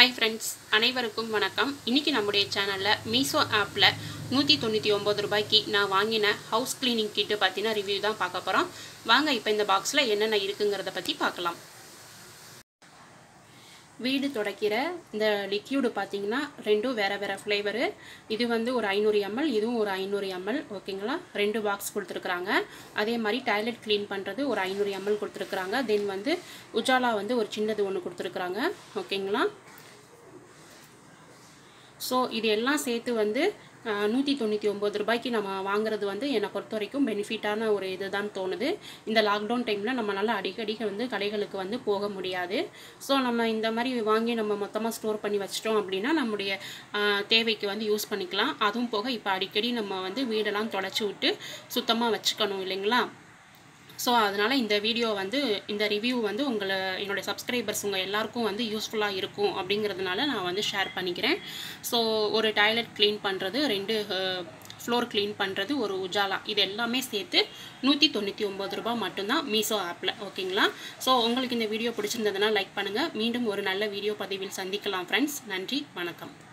hi friends அனைவருக்கும் வணக்கம் இன்றைக்கி நம்முடைய சேனலில் மீஷோ ஆப்பில் நூற்றி தொண்ணூற்றி ஒம்பது ரூபாய்க்கு நான் வாங்கின ஹவுஸ் க்ளீனிங் கிட்டு பற்றின ரிவ்யூ தான் பார்க்க போகிறோம் வாங்க இப்போ இந்த பாக்ஸில் என்னென்ன இருக்குங்கிறத பற்றி பார்க்கலாம் வீடு துடைக்கிற இந்த லிக்யூடு பார்த்தீங்கன்னா ரெண்டும் வேறு வேறு ஃப்ளேவரு இது வந்து ஒரு ஐநூறு எம்எல் இதுவும் ஒரு ஐநூறு எம்எல் ஓகேங்களா ரெண்டு பாக்ஸ் கொடுத்துருக்குறாங்க அதே மாதிரி டாய்லெட் க்ளீன் பண்ணுறது ஒரு ஐநூறு எம்எல் கொடுத்துருக்குறாங்க தென் வந்து உஜாலா வந்து ஒரு சின்னது ஒன்று கொடுத்துருக்குறாங்க ஓகேங்களா ஸோ இது எல்லாம் சேர்த்து வந்து நூற்றி தொண்ணூற்றி ஒம்பது ரூபாய்க்கு நம்ம வாங்குறது வந்து என்னை பொறுத்த வரைக்கும் பெனிஃபிட்டான ஒரு இது தான் தோணுது இந்த லாக்டவுன் டைமில் நம்மளால் அடிக்கடி வந்து கடைகளுக்கு வந்து போக முடியாது ஸோ நம்ம இந்த மாதிரி வாங்கி நம்ம மொத்தமாக ஸ்டோர் பண்ணி வச்சிட்டோம் அப்படின்னா நம்முடைய தேவைக்கு வந்து யூஸ் பண்ணிக்கலாம் அதுவும் போக இப்போ அடிக்கடி நம்ம வந்து வீடெல்லாம் தொடச்சி விட்டு சுத்தமாக வச்சுக்கணும் இல்லைங்களா ஸோ அதனால் இந்த வீடியோ வந்து இந்த ரிவ்யூ வந்து உங்களை என்னோடய சப்ஸ்கிரைபர்ஸ் உங்கள் எல்லாருக்கும் வந்து யூஸ்ஃபுல்லாக இருக்கும் அப்படிங்கிறதுனால நான் வந்து ஷேர் பண்ணிக்கிறேன் ஸோ ஒரு டாய்லெட் க்ளீன் பண்ணுறது ரெண்டு ஃப்ளோர் க்ளீன் பண்ணுறது ஒரு உஜாலா இது எல்லாமே சேர்த்து நூற்றி தொண்ணூற்றி ஒம்பது ரூபா மட்டும்தான் மீஷோ ஆப்பில் ஓகேங்களா ஸோ உங்களுக்கு இந்த வீடியோ பிடிச்சிருந்ததுன்னா லைக் பண்ணுங்கள் மீண்டும் ஒரு நல்ல வீடியோ பதிவில் சந்திக்கலாம் ஃப்ரெண்ட்ஸ் நன்றி வணக்கம்